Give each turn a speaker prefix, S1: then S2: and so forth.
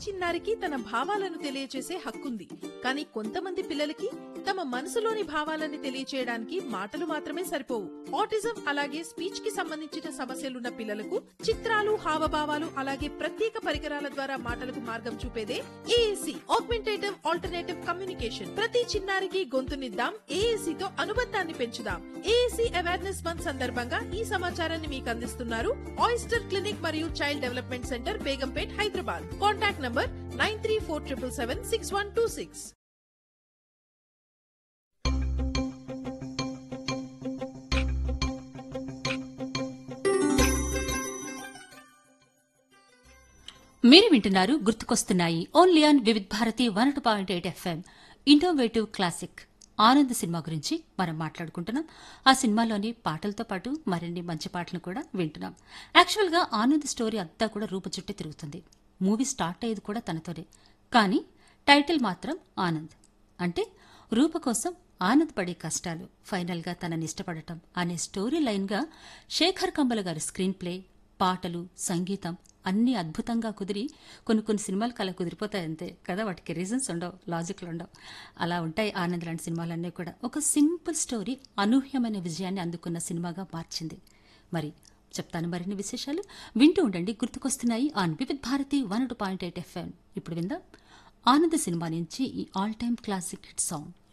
S1: చిన్నారికి తన భావాలను తెలియచేసే హక్కుంది కానీ కొంతమంది పిల్లలకి తమ మనసులోని భావాలని తెలియచేయడానికి మాటలు మాత్రమే సరిపోవు ఆటిజం అలాగే స్పీచ్ కి సంబంధించిన సమస్యలున్న పిల్లలకు చిత్రాలు హావభావాలు అలాగే ప్రత్యేక పరికరాల ద్వారా మాటలకు మార్గం చూపేదే ఏఏసి ఆగ్మెంటేటివ్ ఆల్టర్నేటివ్ కమ్యూనికేషన్ ప్రతి చిన్నారికి గొంతునిద్దాం ఏఏసి తో అనుబంధాన్ని పెంచుదాం ఏఏసి అవేర్నెస్ మంత్ సందర్భంగా ఈ సమాచారాన్ని మీకు అందిస్తున్నారు ఆయిస్టర్ క్లినిక్ మరియు child development centre Begumpet Hyderabad contact number nine three four triple seven six one two six
S2: మీరు వింటున్నారు గుర్తుకొస్తున్నాయి only on Vividh Bharati one two point eight FM innovative classic Anand cinema గురించి మనం మాట్లాడుకుంటున్నాం ఆ సినిమాలోని పాటలతో పాటు మరిన్ని మంచి పాటలు కూడా వింటున్నాం యాక్చువల్గా ఆనంద్ స్టోరీ అంతా కూడా రూపు చుట్టూ తిరుగుతుంది మూవీ స్టార్ట్ అయ్యేది కూడా తనతోనే కానీ టైటిల్ మాత్రం ఆనంద్ అంటే రూప కోసం ఆనంద్ పడే కష్టాలు ఫైనల్గా తనని ఇష్టపడటం అనే స్టోరీ లైన్గా శేఖర్ కంబల గారి స్క్రీన్ ప్లే పాటలు సంగీతం అన్నీ అద్భుతంగా కుదిరి కొన్ని కొన్ని సినిమాలు కలా కుదిరిపోతాయి అంతే కదా వాటికి రీజన్స్ ఉండవు లాజిక్లు ఉండవు అలా ఉంటాయి ఆనంద్ లాంటి సినిమాలన్నీ కూడా ఒక సింపుల్ స్టోరీ అనూహ్యమైన విజయాన్ని అందుకున్న సినిమాగా మార్చింది మరి చెప్తాను మరిన్ని విశేషాలు వింటూ ఉండండి గుర్తుకొస్తున్నాయి on Vividh Bharati one two point eight FM ఇప్పుడు విందాం ఆనంద్ సినిమా నుంచి ఈ all time classic hit song